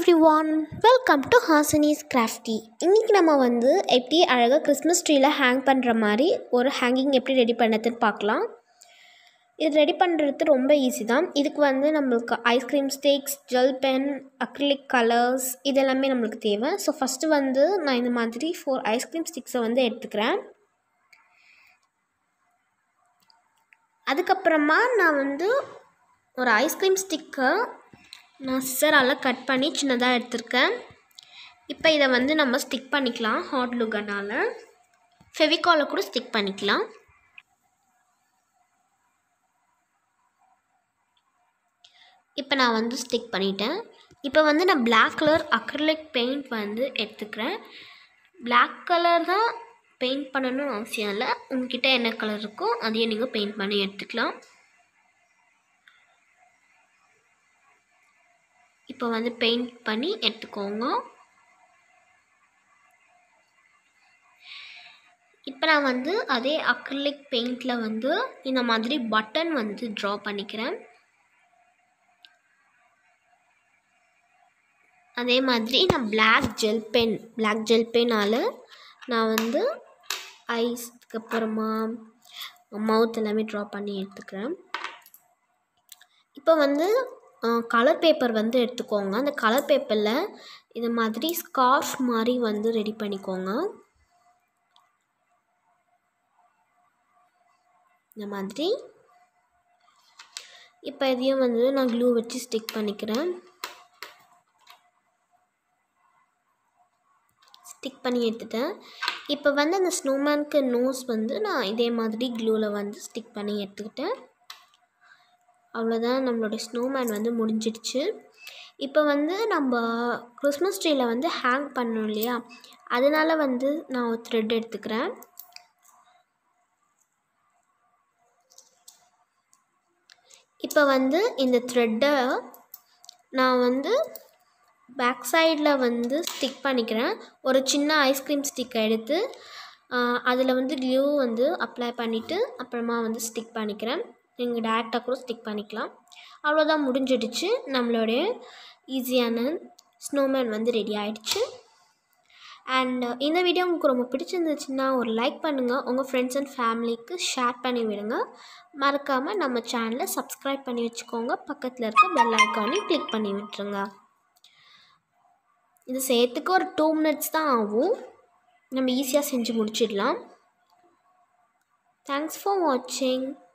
every everyone welcome to ஹாசனிஸ் crafty இன்றைக்கி நம்ம வந்து எப்படி அழகாக கிறிஸ்மஸ் ட்ரீயில் ஹேங் பண்ணுற மாதிரி ஒரு ஹேங்கிங் எப்படி ரெடி பண்ணதுன்னு பார்க்கலாம் இது ரெடி பண்ணுறது ரொம்ப ஈஸி தான் இதுக்கு வந்து நம்மளுக்கு ice cream sticks gel pen acrylic colours இது எல்லாமே நம்மளுக்கு தேவை ஸோ ஃபஸ்ட்டு வந்து நான் இந்த மாதிரி ஃபோர் ஐஸ்கிரீம் ஸ்டிக்ஸை வந்து எடுத்துக்கிறேன் அதுக்கப்புறமா நான் வந்து ஒரு ஐஸ்கிரீம் ஸ்டிக்கை நான் சிசரால் கட் பண்ணி சின்னதாக எடுத்திருக்கேன் இப்போ இதை வந்து நம்ம ஸ்டிக் பண்ணிக்கலாம் ஹாட் லுகனால் ஃபெவிகாலை கூட ஸ்டிக் பண்ணிக்கலாம் இப்போ நான் வந்து ஸ்டிக் பண்ணிட்டேன் இப்போ வந்து நான் பிளாக் கலர் அக்ரிலிக் பெயிண்ட் வந்து எடுத்துக்கிறேன் பிளாக் கலர் தான் பெயிண்ட் பண்ணணும்னு அவசியம் இல்லை உங்ககிட்ட என்ன கலர் இருக்கோ அதையே நீங்கள் பெயிண்ட் பண்ணி எடுத்துக்கலாம் இப்போ வந்து பெயிண்ட் பண்ணி எடுத்துக்கோங்க இப்போ நான் வந்து அதே அக்ரிலிக் பெயிண்டில் வந்து இந்த மாதிரி பட்டன் வந்து ட்ரா பண்ணிக்கிறேன் அதே மாதிரி நான் black gel pen black gel பென்னால் நான் வந்து ஐஸ்க்கு அப்புறமா மவுத் எல்லாமே ட்ரா பண்ணி எடுத்துக்கிறேன் இப்போ வந்து கலர் பேப்பர் வந்து எடுத்துக்கோங்க அந்த கலர் பேப்பரில் இது மாதிரி ஸ்கார்ஃப் மாதிரி வந்து ரெடி பண்ணிக்கோங்க இந்த மாதிரி இப்போ இதையும் வந்து நான் க்ளூ வச்சு ஸ்டிக் பண்ணிக்கிறேன் ஸ்டிக் பண்ணி எடுத்துட்டேன் இப்போ வந்து அந்த ஸ்னோமேனுக்கு நோஸ் வந்து நான் இதே மாதிரி க்ளூவில் வந்து ஸ்டிக் பண்ணி எடுத்துக்கிட்டேன் அவ்வளோதான் நம்மளோட ஸ்னோமேன் வந்து முடிஞ்சிடுச்சு இப்போ வந்து நம்ம கிறிஸ்மஸ் ட்ரீயில் வந்து ஹேங் பண்ணோம் இல்லையா அதனால் வந்து நான் ஒரு த்ரெட் எடுத்துக்கிறேன் இப்போ வந்து இந்த த்ரெட்டை நான் வந்து பேக் சைடில் வந்து ஸ்டிக் பண்ணிக்கிறேன் ஒரு சின்ன ஐஸ்கிரீம் ஸ்டிக்கை எடுத்து அதில் வந்து க்ளூ வந்து அப்ளை பண்ணிவிட்டு அப்புறமா வந்து ஸ்டிக் பண்ணிக்கிறேன் நீங்கள் டேரெக்டாக கூட ஸ்டிக் பண்ணிக்கலாம் அவ்வளோதான் முடிஞ்சிடுச்சு நம்மளுடைய ஈஸியான ஸ்னோமேன் வந்து ரெடி ஆகிடுச்சு அண்ட் இந்த வீடியோ உங்களுக்கு ரொம்ப பிடிச்சிருந்துச்சுன்னா ஒரு லைக் பண்ணுங்கள் உங்கள் ஃப்ரெண்ட்ஸ் அண்ட் ஃபேமிலிக்கு ஷேர் பண்ணி விடுங்க மறக்காமல் நம்ம சேனலை சப்ஸ்கிரைப் பண்ணி வச்சுக்கோங்க பக்கத்தில் இருக்க பெல் ஐக்கானையும் கிளிக் பண்ணி விட்டுருங்க இது செய்யறதுக்கு ஒரு டூ மினிட்ஸ் தான் ஆகும் நம்ம ஈஸியாக செஞ்சு முடிச்சிடலாம் தேங்க்ஸ் ஃபார் வாட்சிங்